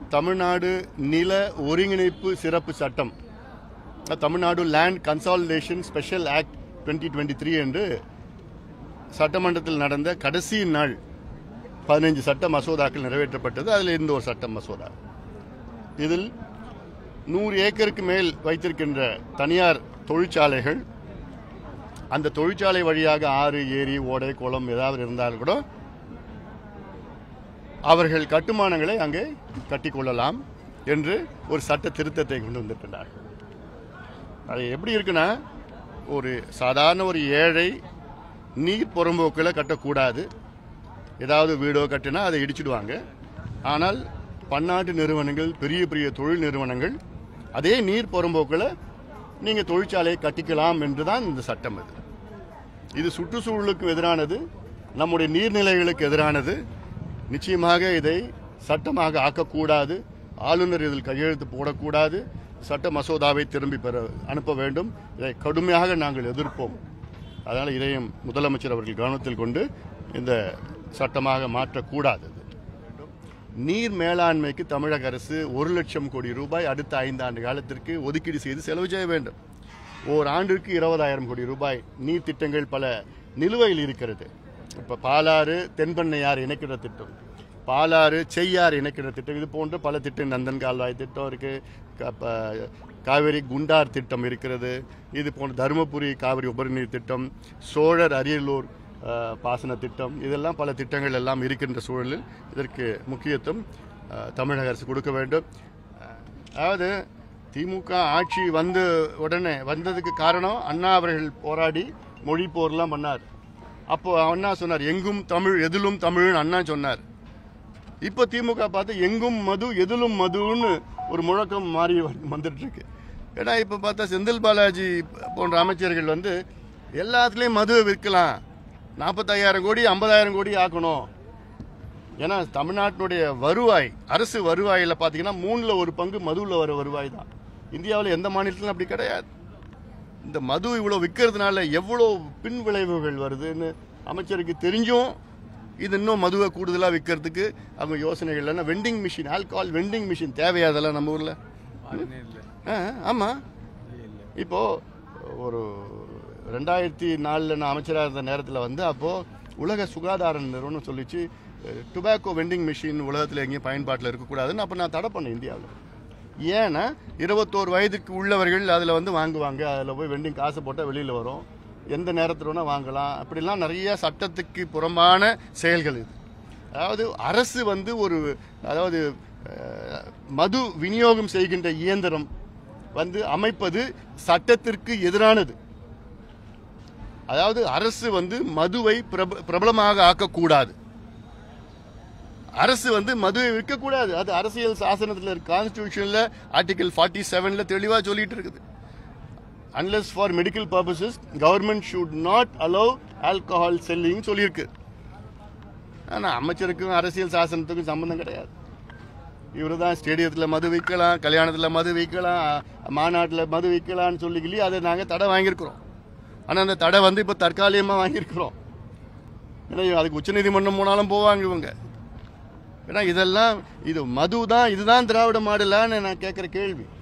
தமிழ்நாடு நில ஒருங்கிணைப்பு சிறப்பு சட்டம் Tamil Nadu land consolidation special act twenty twenty three என்று சட்டமன்றத்தில் நடந்த கடைசி நாள் பதினைஞ்சு சட்ட மசோதாக்கள் நிறைவேற்றப்பட்டது அதில் இந்த ஒரு சட்ட மசோதா இதில் நூறு ஏக்கருக்கு மேல் வைத்திருக்கின்ற தனியார் தொழிற்சாலைகள் அந்த தொழிற்சாலை வழியாக ஆறு ஏரி ஓடை குளம் ஏதாவது இருந்தால் கூட அவர்கள் கட்டுமானங்களை அங்கே கட்டிக்கொள்ளலாம் என்று ஒரு சட்ட திருத்தத்தை கொண்டு வந்திருக்கிறார்கள் அது எப்படி இருக்குன்னா ஒரு சாதாரண ஒரு ஏழை நீர் புறம்போக்கில் கட்டக்கூடாது ஏதாவது வீடோ கட்டினா அதை இடிச்சிடுவாங்க ஆனால் பன்னாட்டு நிறுவனங்கள் பெரிய பெரிய தொழில் நிறுவனங்கள் அதே நீர் புறம்போக்கில் நீங்கள் தொழிற்சாலையை கட்டிக்கலாம் என்றுதான் இந்த சட்டம் இது இது சுற்றுச்சூழலுக்கு எதிரானது நம்முடைய நீர்நிலைகளுக்கு எதிரானது நிச்சயமாக இதை சட்டமாக ஆக்கக்கூடாது ஆளுநர் இதில் கையெழுத்து போடக்கூடாது சட்ட மசோதாவை திரும்பி பெற அனுப்ப வேண்டும் இதை கடுமையாக நாங்கள் எதிர்ப்போம் அதனால் இதையும் முதலமைச்சர் அவர்கள் கவனத்தில் கொண்டு இந்த சட்டமாக மாற்றக்கூடாது நீர் மேலாண்மைக்கு தமிழக அரசு ஒரு லட்சம் கோடி ரூபாய் அடுத்த ஐந்தாண்டு காலத்திற்கு ஒதுக்கீடு செய்து செலவு செய்ய வேண்டும் ஓர் ஆண்டிற்கு இருபதாயிரம் கோடி ரூபாய் நீர் திட்டங்கள் பல நிலுவையில் இருக்கிறது இப்போ பாலாறு தென்பண்ணையாறு இணைக்கிற திட்டம் பாலாறு செய்யாறு இணைக்கிற திட்டம் இது போன்ற பல திட்டம் நந்தன் கால்வாய் திட்டம் இருக்கு க- ப- காவிரி குண்டார் திட்டம் இருக்கிறது இது போன்ற தருமபுரி காவிரி உபரிநீர் திட்டம் சோழர் அரியலூர் அஹ், பாசன திட்டம் இதெல்லாம் பல திட்டங்கள் எல்லாம் இருக்கின்ற சூழலில் இதற்கு முக்கியத்துவம் அஹ், தமிழக அரசு கொடுக்க வேண்டும் அஹ், அதாவது திமுக ஆட்சி வந்து உடனே வந்ததுக்கு காரணம் அண்ணா அவர்கள் போராடி மொழி போர்லாம் பண்ணார் அப்போ அண்ணா சொன்னார் எங்கும் தமிழ் எதிலும் தமிழ்னு அண்ணா சொன்னார் இப்போ திமுக பார்த்து எங்கும் மது எதிலும் மதுன்னு ஒரு முழக்கம் மாறி வந்து- வந்துட்டு இருக்கு ஏன்னா இப்போ பார்த்தா செந்தில் பாலாஜி போன்ற அமைச்சர்கள் வந்து எல்லாத்துலேயும் மதுவை விற்கலாம் நாற்பத்தாயிரம் கோடி ஐம்பதாயிரம் கோடி ஆக்கணும் ஏன்னா தமிழ்நாட்டினுடைய வருவாய் அரசு வருவாயில் பார்த்தீங்கன்னா மூணில் ஒரு பங்கு மதுவில் வர வருவாய் தான் இந்தியாவில் எந்த மாநிலத்திலும் அப்படி கிடையாது இந்த மது இவ்வளோ விற்கிறதுனால எவ்வளோ பின் விளைவுகள் வருதுன்னு அமைச்சருக்கு தெரிஞ்சும் இது இன்னும் மதுவை கூடுதலாக விற்கிறதுக்கு அவங்க யோசனைகள் இல்லைன்னா vending machine alcohol vending machine தேவையா அதெல்லாம் நம்ம ஊரில் ஆமாம் இப்போது ஒரு ரெண்டாயிரத்தி நாலில் நான் அமைச்சராக இருந்த நேரத்தில் வந்து அப்போது உலக சுகாதார நிறுவனம் சொல்லிச்சு டுபாக்கோ வெண்டிங் மிஷின் உலகத்தில் எங்கேயும் பயன்பாட்டில் இருக்கக்கூடாதுன்னு அப்போ நான் தடை பண்ணேன் இந்தியாவில் ஏன்னா இருபத்தோரு வயதுக்கு உள்ளவர்கள் அதில் வந்து வாங்குவாங்க அதில் போய் வெண்டிங் காசு போட்டால் வெளியில் வரும் எந்த நேரத்தில் வேணால் வாங்கலாம் அப்படிலாம் நிறைய சட்டத்துக்கு புறம்பான செயல்கள் இது அதாவது அரசு வந்து ஒரு அதாவது அஹ், மது விநியோகம் செய்கின்ற இயந்திரம் வந்து அமைப்பது சட்டத்திற்கு எதிரானது அதாவது அரசு வந்து மதுவை பிரப- பிரபலமாக ஆக்கக்கூடாது அரசு வந்து மதுவை விற்கக்கூடாது அது அரசியல் சாசனத்தில் இருக்கு கான்ஸ்டியூஷன்ல ஆர்டிகல் ஃபார்ட்டி செவன்ல தெளிவாக சொல்லிட்டு இருக்குது unless for medical purposes government should not allow alcohol selling சொல்லியிருக்கு ஆனால் அமைச்சருக்கும் அரசியல் சாசனத்துக்கும் சம்பந்தம் கிடையாது இவரு தான் ஸ்டேடியத்தில் மது விற்கலாம் கல்யாணத்தில் மது விற்கலாம் மாநாட்டில் மது விற்கலாம்னு சொல்லிக்கிளி அதை நாங்கள் தடை வாங்கியிருக்கிறோம் ஆனால் அந்த தடை வந்து இப்போ தற்காலிகமாக வாங்கியிருக்கிறோம் ஏன்னா அதுக்கு உச்சநீதிமன்றம் போனாலும் போவாங்க இவங்க ஏன்னா இதெல்லாம் இது மது தான் இதுதான் திராவிட மாடலான்னு நான் கேட்குற கேள்வி